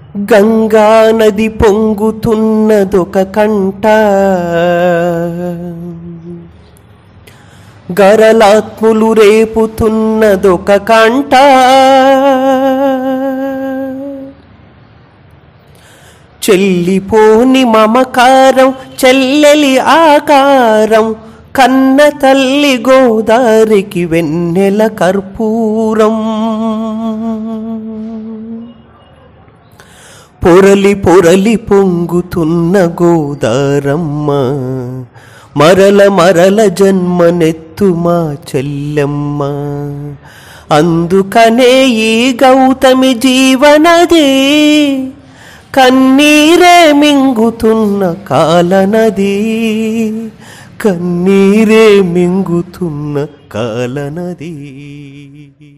గంగా నది పొంగుతున్నదొక కంట గరలాత్ములు రేపుతున్నదొక కంట చెల్లిపోని మమకారం చెల్లెలి ఆకారం కన్న తల్లి గోదారికి వెన్నెల కర్పూరం పొరలి పొరలి పొంగుతున్న గోదారమ్మ మరల మరల జన్మనెత్తు మా చెల్లెమ్మ అందుకనే ఈ గౌతమి జీవనది కన్నీరే మింగుతున్న కాలనది కన్నీరే మింగుతున్న కాలనది